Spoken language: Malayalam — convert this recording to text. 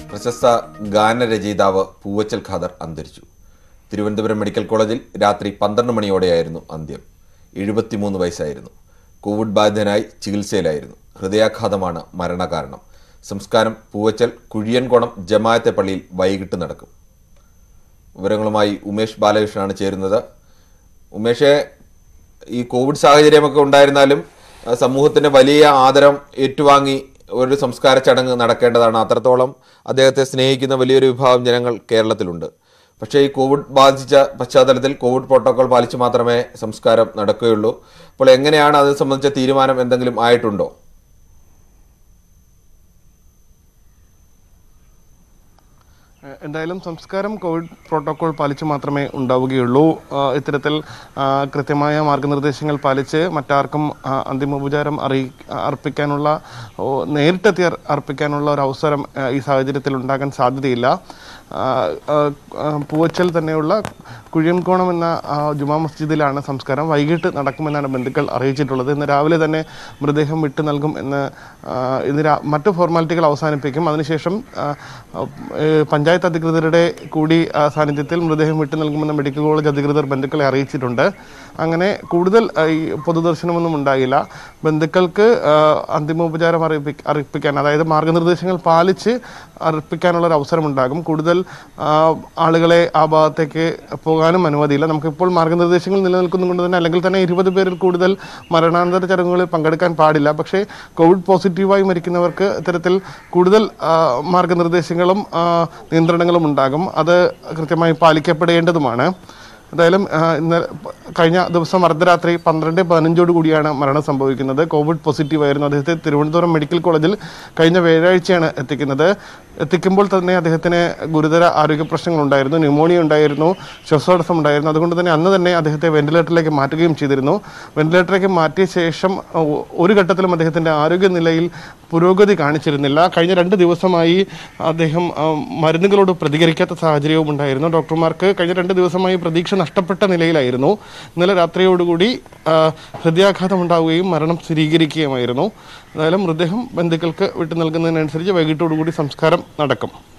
പ്രശസ്ത ഗാനരചയിതാവ് പൂവച്ചൽ ഖാദർ അന്തരിച്ചു തിരുവനന്തപുരം മെഡിക്കൽ കോളേജിൽ രാത്രി പന്ത്രണ്ട് മണിയോടെയായിരുന്നു അന്ത്യം എഴുപത്തിമൂന്ന് വയസ്സായിരുന്നു കോവിഡ് ബാധിതനായി ചികിത്സയിലായിരുന്നു ഹൃദയാഘാതമാണ് മരണകാരണം സംസ്കാരം പൂവച്ചൽ കുഴിയൻകോണം ജമാഅത്തെ പള്ളിയിൽ വൈകിട്ട് നടക്കും വിവരങ്ങളുമായി ഉമേഷ് ബാലകൃഷ്ണനാണ് ചേരുന്നത് ഉമേഷെ ഈ കോവിഡ് സാഹചര്യമൊക്കെ ഉണ്ടായിരുന്നാലും ആ, സമൂഹത്തിന്റെ വലിയ ആദരം ഏറ്റുവാങ്ങി ഒരു സംസ്കാര ചടങ്ങ് നടക്കേണ്ടതാണ് അത്രത്തോളം അദ്ദേഹത്തെ സ്നേഹിക്കുന്ന വലിയൊരു വിഭാഗം ജനങ്ങൾ കേരളത്തിലുണ്ട് പക്ഷേ ഈ കോവിഡ് ബാധിച്ച പശ്ചാത്തലത്തിൽ കോവിഡ് പ്രോട്ടോകോൾ പാലിച്ച് മാത്രമേ സംസ്കാരം നടക്കുകയുള്ളൂ അപ്പോൾ എങ്ങനെയാണ് അത് സംബന്ധിച്ച തീരുമാനം എന്തെങ്കിലും ആയിട്ടുണ്ടോ ഏഹ് എന്തായാലും സംസ്കാരം കോവിഡ് പ്രോട്ടോകോൾ പാലിച്ച് മാത്രമേ ഉണ്ടാവുകയുള്ളൂ ആഹ് ഇത്തരത്തിൽ ആഹ് കൃത്യമായ മാർഗനിർദ്ദേശങ്ങൾ പാലിച്ച് മറ്റാർക്കും ആഹ് അന്തിമോപചാരം അറിയി അർപ്പിക്കാനുള്ള ഓ, നേരിട്ടെത്തി അർ- അർപ്പിക്കാനുള്ള ഒരു അവസരം ആഹ് ഈ സാഹചര്യത്തിൽ ഉണ്ടാകാൻ സാധ്യതയില്ല ആഹ് ആഹ് ആഹ് പൂവച്ചൽ തന്നെയുള്ള കുഴിയൻകോണം എന്ന ആഹ് ജുമാ മസ്ജിദിലാണ് സംസ്കാരം വൈകിട്ട് നടക്കുമെന്നാണ് ബന്ധുക്കൾ അറിയിച്ചിട്ടുള്ളത് ഇന്ന് രാവിലെ തന്നെ മൃതദേഹം വിട്ടു നൽകും എന്ന് ആഹ് ഇന്ന് രാ- മറ്റു ഫോർമാലിറ്റികൾ അവസാനിപ്പിക്കും അതിനുശേഷം ആഹ് ഏഹ് പഞ്ചായത്ത് അധികൃതരുടെ കൂടി ആഹ് സാന്നിധ്യത്തിൽ മൃതദേഹം വിട്ടു നൽകുമെന്ന് മെഡിക്കൽ കോളേജ് അധികൃതർ ബന്ധുക്കളെ അറിയിച്ചിട്ടുണ്ട് അങ്ങനെ കൂടുതൽ ആഹ് ഈ പൊതുദർശനമൊന്നും ഉണ്ടാകില്ല ബന്ധുക്കൾക്ക് ആഹ് അന്തിമോപചാരം അറിയിപ്പി അറിയിപ്പിക്കാൻ അതായത് മാർഗനിർദ്ദേശങ്ങൾ പാലിച്ച് അർപ്പിക്കാനുള്ള ഒരു അവസരം ഉണ്ടാകും കൂടുതൽ ആഹ് ആളുകളെ ആ ഭാഗത്തേക്ക് പോകാനും അനുമതിയില്ല നമുക്കിപ്പോൾ മാർഗനിർദ്ദേശങ്ങൾ നിലനിൽക്കുന്നതുകൊണ്ട് തന്നെ അല്ലെങ്കിൽ തന്നെ ഇരുപത് പേരിൽ കൂടുതൽ മരണാനന്തര ചടങ്ങുകളിൽ പങ്കെടുക്കാൻ പാടില്ല പക്ഷേ കോവിഡ് പോസിറ്റീവായി മരിക്കുന്നവർക്ക് ഇത്തരത്തിൽ കൂടുതൽ ആഹ് മാർഗനിർദ്ദേശങ്ങളും ആഹ് നിയന്ത്രണങ്ങളും ഉണ്ടാകും അത് കൃത്യമായി പാലിക്കപ്പെടേണ്ടതുമാണ് എന്തായാലും ആഹ് ഇന്നലെ കഴിഞ്ഞ ദിവസം അർദ്ധരാത്രി പന്ത്രണ്ട് പതിനഞ്ചോട് കൂടിയാണ് മരണം സംഭവിക്കുന്നത് കോവിഡ് പോസിറ്റീവ് ആയിരുന്നു അദ്ദേഹത്തെ തിരുവനന്തപുരം മെഡിക്കൽ കോളേജിൽ കഴിഞ്ഞ വ്യാഴാഴ്ചയാണ് എത്തിക്കുന്നത് എത്തിക്കുമ്പോൾ തന്നെ അദ്ദേഹത്തിന് ഗുരുതര ആരോഗ്യ പ്രശ്നങ്ങളുണ്ടായിരുന്നു ന്യൂമോണിയ ഉണ്ടായിരുന്നു ശ്വാസതടസ്സം ഉണ്ടായിരുന്നു അതുകൊണ്ട് തന്നെ അന്ന് തന്നെ അദ്ദേഹത്തെ വെന്റിലേറ്ററിലേക്ക് മാറ്റുകയും ചെയ്തിരുന്നു വെന്റിലേറ്ററിലേക്ക് മാറ്റിയ ശേഷം ഒ- ഒരു ഘട്ടത്തിലും അദ്ദേഹത്തിൻ്റെ ആരോഗ്യനിലയിൽ പുരോഗതി കാണിച്ചിരുന്നില്ല കഴിഞ്ഞ രണ്ട് ദിവസമായി അദ്ദേഹം ആ, മരുന്നുകളോട് പ്രതികരിക്കാത്ത സാഹചര്യവും ഉണ്ടായിരുന്നു ഡോക്ടർമാർക്ക് കഴിഞ്ഞ രണ്ട് ദിവസമായി പ്രതീക്ഷ നഷ്ടപ്പെട്ട നിലയിലായിരുന്നു ഇന്നലെ രാത്രിയോടുകൂടി ആ, ഹൃദയാഘാതം ഉണ്ടാവുകയും മരണം സ്ഥിരീകരിക്കുകയുമായിരുന്നു എന്തായാലും മൃതദേഹം ബന്ധുക്കൾക്ക് വിട്ടു നൽകുന്നതിനനുസരിച്ച് വൈകിട്ടോടുകൂടി സംസ്കാരം നടക്കും